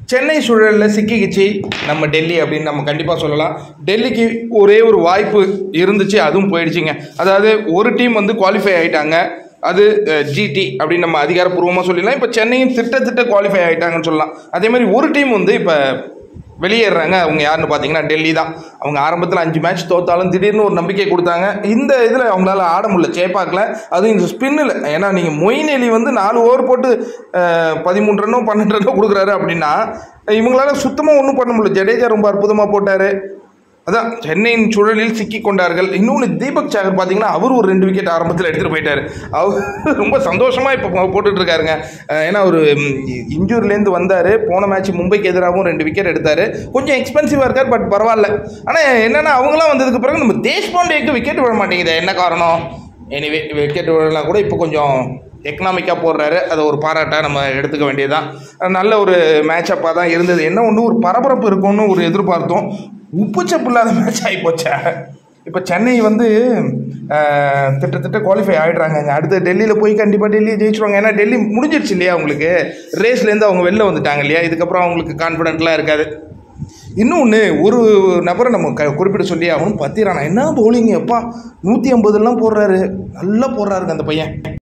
சென்னை சூழலில் சிக்கிக்கிச்சு நம்ம டெல்லி அப்படின்னு நம்ம கண்டிப்பாக சொல்லலாம் டெல்லிக்கு ஒரே ஒரு வாய்ப்பு இருந்துச்சு அதுவும் போயிடுச்சுங்க அதாவது ஒரு டீம் வந்து குவாலிஃபை ஆகிட்டாங்க அது ஜிடி அப்படின்னு நம்ம அதிகாரப்பூர்வமாக சொல்லிடலாம் இப்போ சென்னையும் திட்டத்திட்ட குவாலிஃபை ஆகிட்டாங்கன்னு சொல்லலாம் அதே மாதிரி ஒரு டீம் வந்து இப்போ வெளியேறாங்க அவங்க யாருன்னு பார்த்தீங்கன்னா டெல்லி தான் அவங்க ஆரம்பத்தில் அஞ்சு மேட்ச் தோத்தாலும் திடீர்னு ஒரு நம்பிக்கை கொடுத்தாங்க இந்த இதில் அவங்களால ஆட முடியல சேப்பாக்கில் அதுவும் இந்த ஸ்பின்னில் ஏன்னா நீங்கள் மொயின் அலி வந்து நாலு ஓவர் போட்டு அஹ், பதிமூன்று ரன்னோ பன்னெண்டு ரன்னோ கொடுக்குறாரு அப்படின்னா இவங்களால சுத்தமாக ஒன்றும் பண்ண முடியல ஜடேஜா ரொம்ப அற்புதமாக போட்டார் அதான் சென்னையின் சுழலில் சிக்கி கொண்டார்கள் இன்னொன்று தீபக் சாகர் பார்த்தீங்கன்னா அவர் ஒரு ரெண்டு விக்கெட் ஆரம்பத்தில் எடுத்துகிட்டு போயிட்டார் அவர் ரொம்ப சந்தோஷமாக இப்போ போட்டுட்டு இருக்காருங்க அஹ் ஏன்னா ஒரு இன்ஜூரிலேருந்து வந்தார் போன மேட்ச் மும்பைக்கு எதிராகவும் ரெண்டு விக்கெட் எடுத்தார் கொஞ்சம் எக்ஸ்பென்சிவாக இருக்கார் பட் பரவாயில்ல ஆனால் என்னென்னா அவங்களாம் வந்ததுக்கு பிறகு நம்ம தேஷ்பாண்டேக்கு விக்கெட் விழ மாட்டேங்குது என்ன காரணம் எனிவே விக்கெட் விழலாம் கூட இப்போ கொஞ்சம் எக்கனாமிக்காக போடுறாரு அதை ஒரு பாராட்டாக நம்ம எடுத்துக்க வேண்டியதுதான் நல்ல ஒரு மேட்சப்பாக தான் இருந்தது என்ன ஒன்று ஒரு பரபரப்பு இருக்கும்னு ஒரு எதிர்பார்த்தோம் உப்புச்சப்பு இல்லாத மேட்ச் ஆகி போச்சா இப்போ சென்னை வந்து அஹ், திட்டத்தட்ட குவாலிஃபை ஆகிடுறாங்க அடுத்து டெல்லியில் போய் கண்டிப்பாக டெல்லியை ஜெயிச்சிருவாங்க ஏன்னா டெல்லி முடிஞ்சிருச்சு இல்லையா அவங்களுக்கு ரேஸ்லேருந்து அவங்க வெளில வந்துட்டாங்க இல்லையா இதுக்கப்புறம் அவங்களுக்கு கான்ஃபிடென்ட்லாம் இருக்காது இன்னொன்று ஒரு நபரை நம்ம க குறிப்பிட சொல்லி அவனும் பத்திரானா என்ன பவுலிங் எப்பா நூற்றி ஐம்பதுலாம் போடுறாரு நல்லா போடுறாருங்க அந்த பையன்